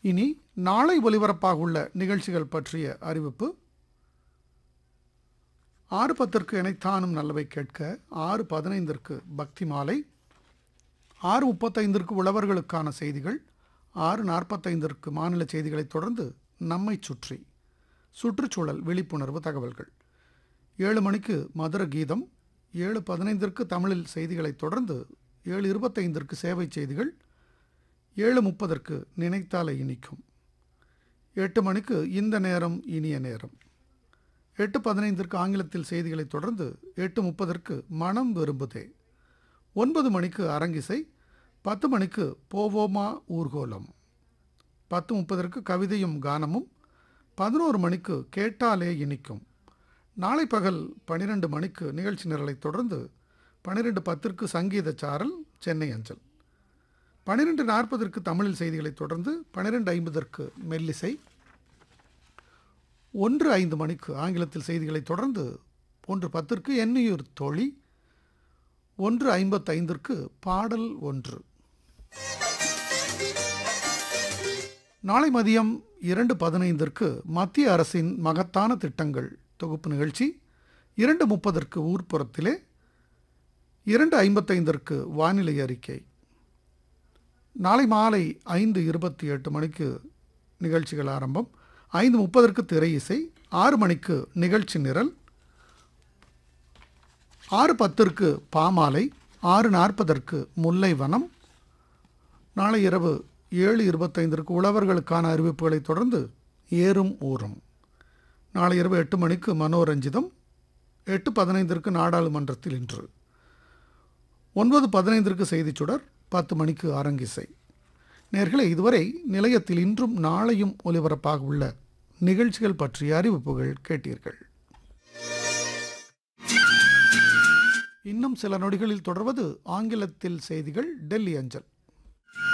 இனி நாளை ஒலிபரப்பாக உள்ள நிகழ்ச்சிகள் பற்றிய அறிவிப்பு ஆறு பத்திற்கு இணைத்தானும் நல்லவை கேட்க ஆறு பதினைந்திற்கு பக்தி மாலை ஆறு முப்பத்தைந்திற்கு உழவர்களுக்கான செய்திகள் ஆறு நாற்பத்தைந்திற்கு மாநில செய்திகளைத் தொடர்ந்து நம்மை சுற்றி சுற்றுச்சூழல் விழிப்புணர்வு தகவல்கள் ஏழு மணிக்கு மதுர கீதம் ஏழு பதினைந்திற்கு தமிழில் செய்திகளைத் தொடர்ந்து ஏழு இருபத்தைந்திற்கு சேவை செய்திகள் ஏழு முப்பதற்கு நினைத்தாலே இனிக்கும் எட்டு மணிக்கு இந்த நேரம் இனிய நேரம் எட்டு பதினைந்திற்கு ஆங்கிலத்தில் செய்திகளைத் தொடர்ந்து எட்டு முப்பதற்கு மனம் விரும்புதே ஒன்பது மணிக்கு அரங்கிசை பத்து மணிக்கு போவோமா ஊர்கோலம் பத்து முப்பதற்கு கவிதையும் கானமும் பதினோரு மணிக்கு கேட்டாலே இனிக்கும் நாளை பகல் பன்னிரெண்டு மணிக்கு நிகழ்ச்சி நிரலைத் தொடர்ந்து பன்னிரெண்டு பத்திற்கு சங்கீத சாரல் சென்னை அஞ்சல் பன்னிரெண்டு நாற்பதற்கு தமிழில் செய்திகளைத் தொடர்ந்து பன்னிரெண்டு ஐம்பதற்கு மெல்லிசை ஒன்று ஐந்து மணிக்கு ஆங்கிலத்தில் செய்திகளைத் தொடர்ந்து ஒன்று பத்திற்கு எண்ணியூர் தோழி ஒன்று ஐம்பத்தைந்திற்கு பாடல் ஒன்று நாளை மதியம் இரண்டு பதினைந்திற்கு மத்திய அரசின் மகத்தான திட்டங்கள் தொகுப்பு நிகழ்ச்சி இரண்டு முப்பதற்கு ஊர்ப்புறத்திலே இரண்டு ஐம்பத்தைந்திற்கு வானிலை அறிக்கை நாளை மாலை ஐந்து இருபத்தி எட்டு மணிக்கு நிகழ்ச்சிகள் ஆரம்பம் ஐந்து முப்பதற்கு திரை இசை ஆறு மணிக்கு நிகழ்ச்சி நிரல் ஆறு பத்திற்கு பாமாலை ஆறு நாற்பதற்கு முல்லை வனம் நாளை இரவு ஏழு இருபத்தைந்திற்கு உழவர்களுக்கான அறிவிப்புகளைத் தொடர்ந்து ஏறும் ஊறும் நாளை இரவு எட்டு மணிக்கு மனோரஞ்சிதம் எட்டு பதினைந்திற்கு நாடாளுமன்றத்தில் இன்று ஒன்பது பதினைந்திற்கு செய்திச் சுடர் பத்து மணிக்கு அரங்கிசை நேர்களை இதுவரை நிலையத்தில் இன்றும் நாளையும் ஒலிபரப்பாக உள்ள நிகழ்ச்சிகள் பற்றிய அறிவிப்புகள் கேட்டீர்கள் இன்னும் சில நொடிகளில் தொடர்வது ஆங்கிலத்தில் செய்திகள் டெல்லி அஞ்சல்